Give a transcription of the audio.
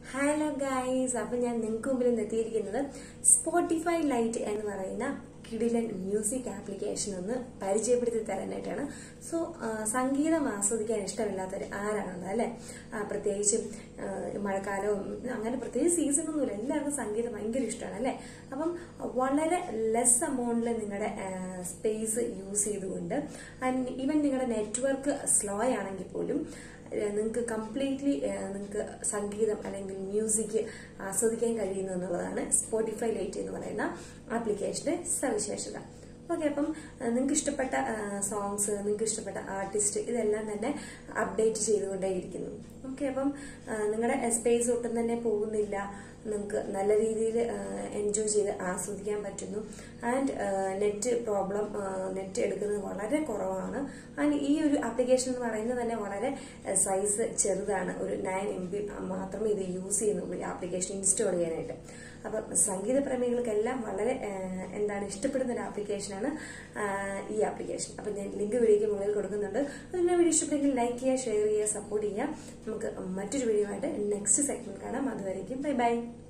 hello guys അപ്പൊ ഞാൻ നിങ്ങൾക്ക് മുമ്പിൽ നിന്ന് എത്തിയിരിക്കുന്നത് സ്പോട്ടിഫൈ ലൈറ്റ് എന്ന് പറയുന്ന കിടിലൻ മ്യൂസിക് ആപ്ലിക്കേഷൻ ഒന്ന് പരിചയപ്പെടുത്തി തരാനായിട്ടാണ് സോ സംഗീതം ആസ്വദിക്കാൻ ഇഷ്ടമില്ലാത്തവർ ആരാണുള്ളത് അല്ലെ ആ, പ്രത്യേകിച്ചും ആ, മഴക്കാലവും അങ്ങനെ പ്രത്യേകിച്ച് സീസണൊന്നുമില്ല എല്ലാവർക്കും സംഗീതം ഭയങ്കര ഇഷ്ടമാണ് അല്ലെ അപ്പം വളരെ ലെസ് എമൗണ്ടിൽ നിങ്ങളുടെ സ്പേസ് യൂസ് ചെയ്തുകൊണ്ട് ആൻഡ് ഈവൻ നിങ്ങളുടെ നെറ്റ്വർക്ക് സ്ലോ ആണെങ്കിൽ പോലും നിങ്ങൾക്ക് കംപ്ലീറ്റ്ലി നിങ്ങൾക്ക് സംഗീതം അല്ലെങ്കിൽ മ്യൂസിക് ആസ്വദിക്കാൻ കഴിയുന്നു എന്നുള്ളതാണ് സ്പോട്ടിഫൈ ലൈറ്റ് എന്ന് പറയുന്ന ആപ്ലിക്കേഷന്റെ സവിശേഷത ഓക്കെ അപ്പം നിങ്ങൾക്ക് ഇഷ്ടപ്പെട്ട സോങ്സ് നിങ്ങൾക്ക് ഇഷ്ടപ്പെട്ട ആർട്ടിസ്റ്റ് ഇതെല്ലാം തന്നെ അപ്ഡേറ്റ് ചെയ്തുകൊണ്ടേയിരിക്കുന്നു ഓക്കെ അപ്പം നിങ്ങളുടെ സ്പേസ് ഒട്ടും തന്നെ പോകുന്നില്ല നിങ്ങൾക്ക് നല്ല രീതിയിൽ എൻജോയ് ചെയ്ത് ആസ്വദിക്കാൻ പറ്റുന്നു ആൻഡ് നെറ്റ് പ്രോബ്ലം നെറ്റ് എടുക്കുന്നത് വളരെ കുറവാണ് ആൻഡ് ഈ ഒരു ആപ്ലിക്കേഷൻ എന്ന് പറയുന്നത് തന്നെ വളരെ സൈസ് ചെറുതാണ് ഒരു നയൻ എം ബി മാത്രമേ ഇത് യൂസ് ചെയ്യുന്നുള്ളൂ ഈ ആപ്ലിക്കേഷൻ ഇൻസ്റ്റാൾ ചെയ്യാനായിട്ട് അപ്പം സംഗീത പ്രേമികൾക്കെല്ലാം വളരെ ആ, എന്താണ് ഇഷ്ടപ്പെടുന്ന ഒരു ആപ്ലിക്കേഷനാണ് ആ, ഈ ആപ്ലിക്കേഷൻ അപ്പം ഞാൻ ലിങ്ക് വീഡിയോയ്ക്ക് മുകളിൽ കൊടുക്കുന്നുണ്ട് അതിന്റെ വീഡിയോ ഇഷ്ടപ്പെട്ടെങ്കിൽ ലൈക്ക് ചെയ്യുക ഷെയർ ചെയ്യുക സപ്പോർട്ട് ചെയ്യുക നമുക്ക് മറ്റൊരു വീഡിയോ ആയിട്ട് നെക്സ്റ്റ് സെഗ്മെന്റ് കാണാം അതുവരേക്കും ബൈ ബൈ